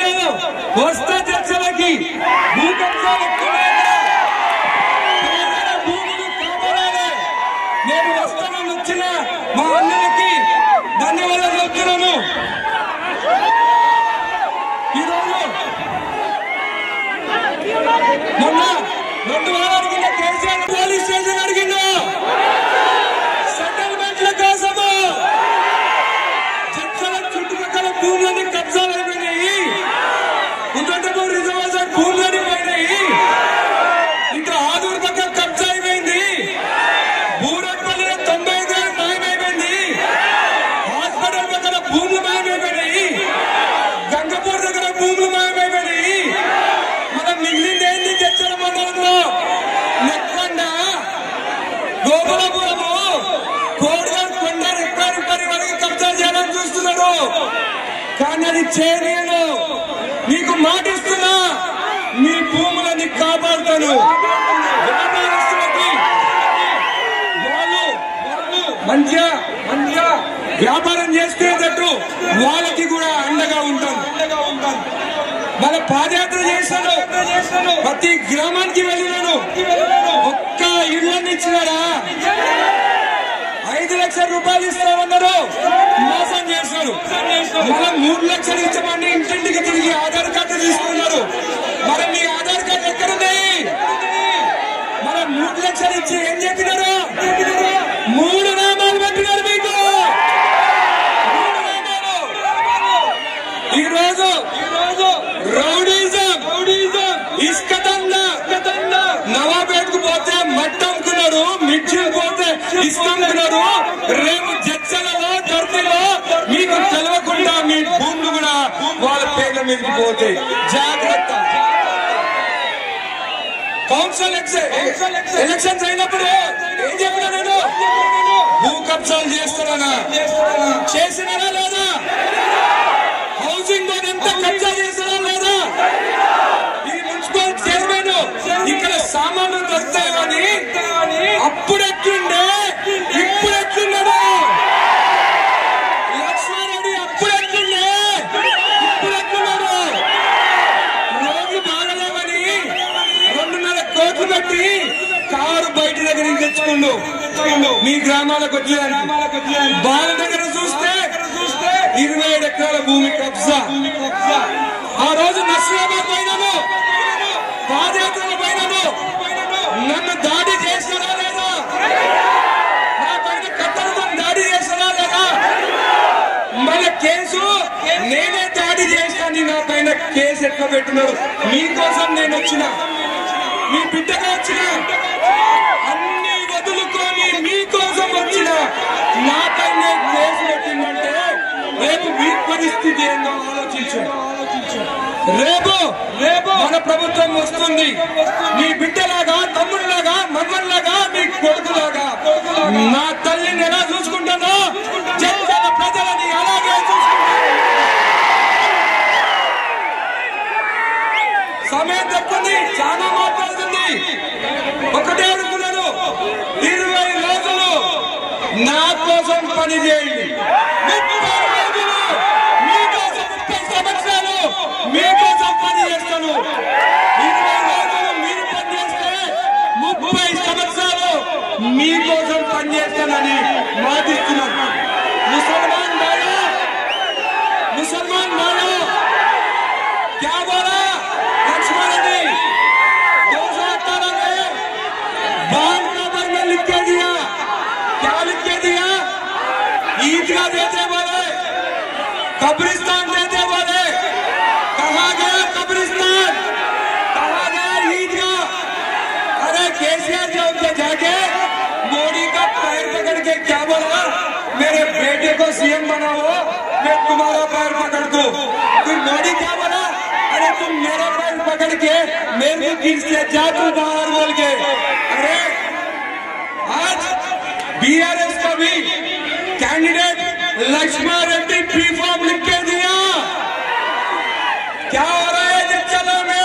లేదు వస్తా చర్చలకి భూకబ్జాలు ఎక్కువైనా పేదల భూములు కాపాడాలి నేను వస్తానని వచ్చిన మా అన్నలకి ధన్యవాదాలు చెప్తున్నాను ఈరోజు మొన్న రెండు వారాల కింద కేసీఆర్ పోలీస్ స్టేషన్ అడిగిండు సెటిల్మెంట్ల కోసము చర్చల చుట్టుపక్కల భూములన్నీ కబ్జాలు అయిపోయినాయి ఉదంతపూర్ రిజర్వాయర్ భూములన్నీ పోయినాయి ఇంకా ఆదూరు పక్క కబ్జా అయిపోయింది బూరట్పల్లిలో తొంభై ఐదు వేలు మాయమైపోయింది హాస్పిటల్ దగ్గర భూములు మాయమైపోయినాయి గంగపూర్ దగ్గర భూములు మాయమైపోయినాయి మనం మిగిలింది ఏంది చర్చల మండలంలో నెక్కొండ గోపులపురము కోడిగారు కొండ రిపేర్ పని వరకు కబ్జా చేయాలని చూస్తున్నాడు కానీ అది చేయలేను నీకు మాటిస్తున్నా మీ భూములని కాపాడుతాను వ్యాపారస్తులకి వాళ్ళు వాళ్ళు మంచిగా మంచిగా వ్యాపారం చేసుకునేటట్టు వాళ్ళకి కూడా అండగా ఉంటాను అండగా ఉంటాను మన పాదయాత్ర చేశాను ప్రతి గ్రామానికి వెళ్ళినాను ఒక్క ఇళ్ళని ఇచ్చినారా ఐదు లక్షల రూపాయలు ఇస్తామన్నారు మోసం చేశారు మనం మూడు లక్షలు ఇచ్చామని ఇంటింటికి తిరిగి ఆధార్ కార్డు తీసుకున్నారు మరి మీ ఆధార్ కార్డు ఎక్కడుంది మనం మూడు లక్షలు ఇచ్చి ఏం చెప్పినారు మూడు నామాలు పెట్టినారు మీకు మూడు నామాలు ఈ రోజు రౌడీజం రౌడీజం ఇసుక దందా నవాబేట్కు పోతే మట్టి అమ్ముకున్నారు మిర్చిలు పోతే ఇసుక అమ్ముకున్నారు రేపు జడ్చలలో దొరకలో మీకు తెలవకుండా మీ భూములు కూడా వాళ్ళ పేర్ల మీదకి పోతాయి జాగ్రత్త కౌన్సిల్ ఎలక్షన్స్ అయినప్పుడు ఏం చెప్పినా నేను భూ కబ్జాలు చేస్తున్నానా చేసినారా లేదా హౌసింగ్ బోర్డు ఎంత కబ్జా చేసినా లేదా ఈ మున్సిపల్ చైర్మన్ ఇక్కడ సామాన్లు దొరుకుతాయి కానీ అప్పుడు ఎట్లుండే ఇప్పుడు ఎట్లున్నాడు లక్ష్మారెడ్డి అప్పుడు ఎట్లుండే ఇప్పుడు ఎట్లున్నాడు రోజు బాగలేవని రెండున్నర కోట్లు పెట్టి కారు బయట దగ్గర నుంచి తెచ్చుకుండు మీ గ్రామాలకు వచ్చేదానికి బాల దగ్గర చూస్తే ఇరవై ఏడు ఎకరాల భూమి కబ్జా ఆ రోజు నర్సరాబాద్ పోయినాము పాదయాత్రలు పోయినాము నన్ను దాడి చేస్తారా లేదా నా పైన కట్టలతో దాడి చేస్తారా లేదా మన కేసు నేనే దాడి చేశాను నా పైన కేసు ఎట్లా పెట్టినారు మీకోసం నేను వచ్చిన మీ బిడ్డగా వచ్చిన అన్ని వదులుకొని మీకోసం వచ్చిన నా పైన కేసు పెట్టిందంటే రేపు మీ పరిస్థితి ఏందో ఆలోచించండి రేపు రేపు మన ప్రభుత్వం వస్తుంది మీ బిడ్డలాగా తమ్ముడిలాగా మమ్మల్లాగా మీ కొడుకులాగా నా తల్లిని ఎలా చూసుకుంటానో జనజన ప్రజలని అలాగే చూసుకుంటాను సమయం తప్పుంది చాలా మాట్లాడుతుంది ఒకటే అడుగుతున్నాను ఇరవై రోజులు నా కోసం పని చేయండి ముప్పై రోజులు మీకోసం ముప్పై సంవత్సరాలు మీకోసం పని చేస్తాను ఇరవై రోజులు మీరు పని చేస్తే ముప్పై సంవత్సరాలు మీకోసం పని చేస్తానని మాటిస్తున్నాను ముసల్మాన్ భాయో ముసల్మాన్ భాయో क्या बोला लक्ष्मण रेड्डी दो सौ अठारह में बांध नंबर में लिख के दिया क्या लिख के दिया ईदगाह देते बोले कब्रिस्तान देते बोले कहा गया कब्रिस्तान कहा गया ईदगाह अरे केसीआर चौक पे जाके मोदी का पैर पकड़ के क्या बोला मेरे बेटे को सीएम बनाओ मैं तुम्हारा पैर पकड़ दू फिर मोदी क्या बोला अरे तुम मेरा पैर पकड़ के मेरे को फिर से जा तू बाहर बोल के अरे आज बीआरएस का भी कैंडिडेट लक्ष्मण रेड्डी पी फॉर्म लिख के दिया क्या हो रहा है जच्चला में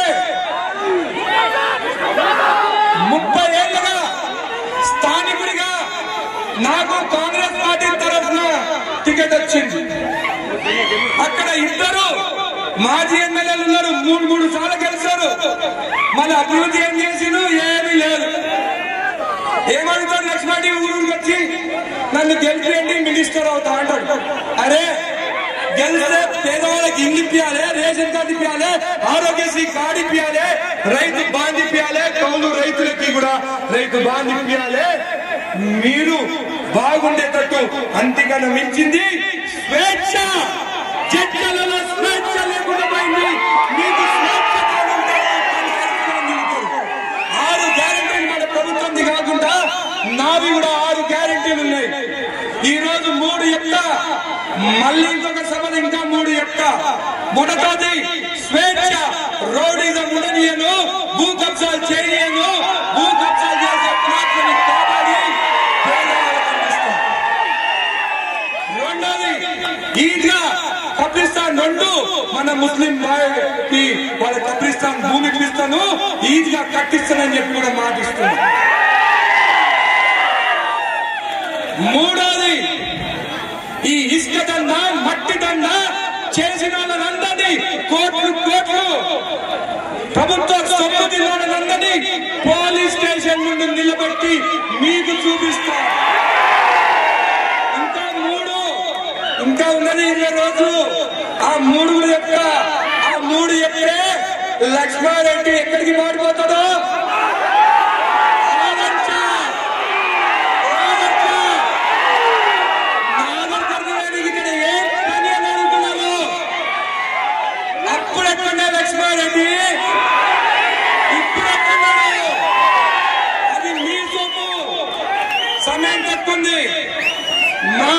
ముప్పై ఏళ్ళగా స్థానికుడిగా నాకు కాంగ్రెస్ పార్టీ తరఫున టికెట్ వచ్చింది అక్కడ ఇద్దరు మాజీ ఎమ్మెల్యేలు ఉన్నారు మూడు మూడు సార్లు గెలిచారు మన అభివృద్ధి ఏం చేసిను ఏమీ లేదు ఏమడుగుతాడు లక్ష్మణి ఊరికి వచ్చి నన్ను గెలిపియండి మినిస్టర్ అవుతా అంటాడు అరే గెలిస్తే పేదవాళ్ళకి ఇల్లు ఇప్పియాలి రేషన్ కార్డు ఇప్పియాలి ఆరోగ్యశ్రీ కార్డు ఇప్పియాలి రైతు బాండ్ ఇప్పియాలి కౌలు రైతులకి కూడా రైతు బాండ్ ఇప్పియాలి మీరు బాగుండేటట్టు అంతకన్నా మించింది స్వేచ్ఛ చర్చలలో స్వేచ్ఛ లేకుండా పోయింది మీకు స్వేచ్ఛగా ఉంటే పని నిలుపుతారు. ఆరు గ్యారెంటీలు మన ప్రభుత్వంది కాకుండా నావి కూడా ఆరు గ్యారెంటీలు ఉన్నాయి ఈ రోజు మూడు చెప్తా మళ్ళీ ఇంకొక సభలు ఇంకా మూడు చెప్తా మొదటది స్వేచ్ఛ రోడిజం ఉండనియను భూ కబ్జాలు చేయనియను భూ కబ్జాలు చేసే ప్లాట్లను కాపాడి పేదవాళ్ళకు అందిస్తాం. రెండోది ఈద్గా కబ్రిస్తాన్ రెండు మన ముస్లిం బాయ్కి వాళ్ళ కబ్రిస్తాన్ భూమి ఇప్పిస్తాను ఈద్గా కట్టిస్తానని చెప్పి కూడా మాటిస్తున్నాను మూడోది ఈ ఇసుక దండ మట్టి దండ చేసిన వాళ్ళందరినీ కోట్లు కోట్లు ప్రభుత్వ సొమ్ము తిన్నోళ్ళందరినీ పోలీస్ స్టేషన్ నుండి నిలబెట్టి మీకు చూపిస్తా ఇంకా మూడు ఇంకా ఉన్నది ఇరవై రోజులు ఆ మూడు కూడా చెప్తా ఆ మూడు చెప్తే లక్ష్మారెడ్డి ఎక్కడికి మారిపోతాడో ఆలోచించా. ఆలోచించా. నాగరికతలోని ఇక్కడ ఏం పని అని అడుగుతున్నాను అప్పుడు ఎక్కడే లక్ష్మారెడ్డి ఇప్పుడు ఎక్కడున్నాడు అది మీ సొమ్ము సమయం తక్కువంది మా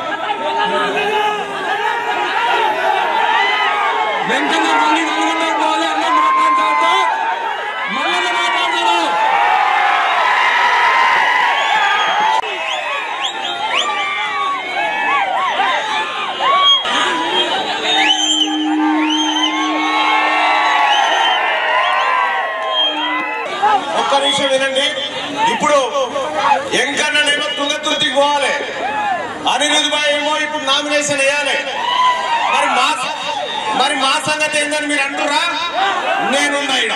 వెంకన్న మళ్ళీ నల్గొండ పోవాలి అన్న మాట్లాడిన తర్వాత మళ్ళీ మాట్లాడతారు ఒక్క నిమిషం వినండి ఇప్పుడు ఎంకన్ననేమో తుంగతుర్తికి పోవాలి అనిరుద్ బాయ్ ఏమో ఇప్పుడు నామినేషన్ వేయాలి మరి మా మరి మా సంగతి ఏందని మీరు అంటురా నేనున్నా ఈడ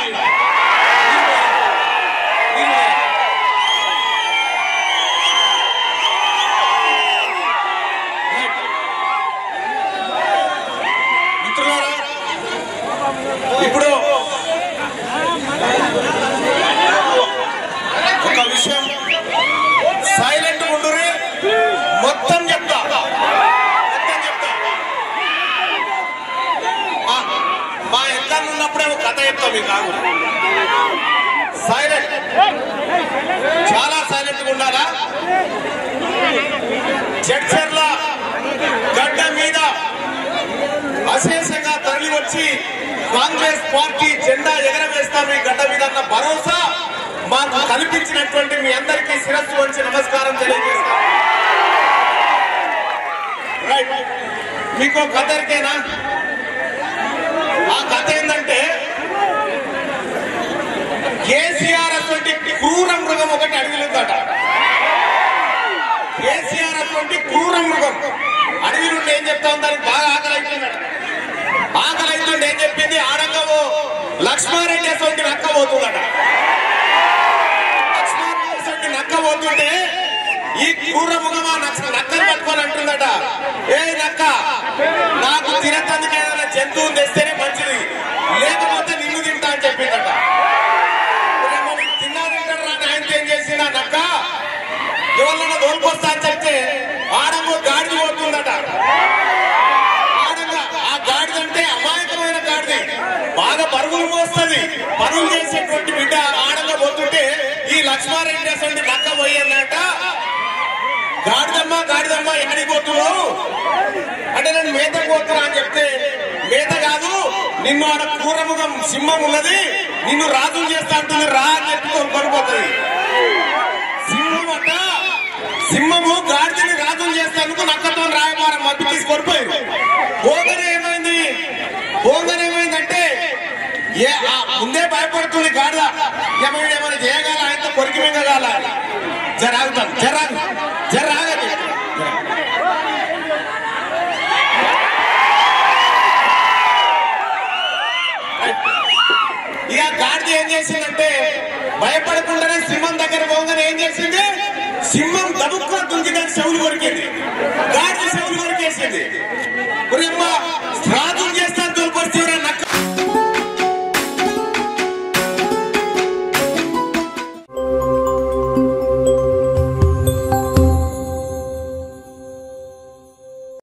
మిత్రులారా ఇప్పుడు ఒక విషయం సైలెంట్ ఉండురి మొత్తం చెప్తా మొత్తం చెప్తా మా- మా ఎంత ఉన్నప్పుడే ఒక కథ చెప్తా మీకు కాదు సైలెంట్ చాలా సైలెంట్ గా ఉండాలా జడ్చర్ల గడ్డ మీద అశేషంగా తరలి వచ్చి కాంగ్రెస్ పార్టీ జెండా ఎగరవేస్తారు ఈ గడ్డ మీద అన్న భరోసా మాకు కల్పించినటువంటి మీ అందరికీ శిరస్సు వంచి నమస్కారం తెలియజేస్తాను రైట్ మీకు ఒక కథ ఎరికేనా ఆ కథ ఏంటంటే కేసీఆర్ అటువంటి క్రూర మృగం ఒకటి అడవిలుందట కేసీఆర్ అటువంటి క్రూర మృగం అడవి నుండి ఏం చెప్తా దానికి బాగా ఆకలి అవుతుందట ఆకలి అవుతుంది ఏం చెప్పింది ఆడంగవో లక్ష్మారెడ్డి అటువంటి నక్క పోతుందట లక్ష్మారెడ్డి అటువంటి నక్క పోతుంటే ఈ క్రూర ముఖమా నక్క నక్కని పట్టుకొని అంటుందట ఏ నక్క నాకు తినతందుకు ఏదైనా జంతువుని తెస్తేనే మంచిది లేకపోతే నిన్ను తింటా అని చెప్పిందట ఇదేమో తిన్నా తింటాడు రా నాయనతో ఏం చేసింది ఆ నక్క ఎవరన్నా దోలుకొస్తా అని చెప్తే ఆడంగో గాడిద పోతుందట ఆడంగా ఆ గాడిద అంటే అమాయకమైన గాడిద బాగా పరుగులు మోస్తుంది పరుగులు చేసేటువంటి బిడ్డ ఆడంగా పోతుంటే ఈ లక్ష్మారెడ్డి అసలు నక్క పోయిందట గాడిదమ్మ గాడిదమ్మ ఎక్కడికి పోతున్నావు అంటే నేను మేతకు పోతున్నా అని చెప్తే మేత కాదు నిన్ను ఆడ క్రూరముఖం సింహం ఉన్నది నిన్ను రాజులు చేస్తా అంటుంది రా అని చెప్పి కొనుక్కొనిపోతుంది సింహం అట సింహము గాడిదని రాజులు చేసేందుకు నక్కతో రాయబారం మబ్బి తీసుకొని పోయింది పోగానే ఏమైంది పోగానే ఏమైందంటే ఏ ఆ ముందే భయపడుతుంది గాడిద ఏమైనా ఏమైనా చేయగల ఆయనతో కొరికి మింగగాల జరాగుతాను జరాగు జరాగది ఏం చేసిందంటే భయపడకుండానే సింహం దగ్గర పోగానే ఏం చేసింది సింహం దబుక్కున దుంకి దాని చెవులు కొరికింది గాడిద చెవులు కొరికేసింది మరి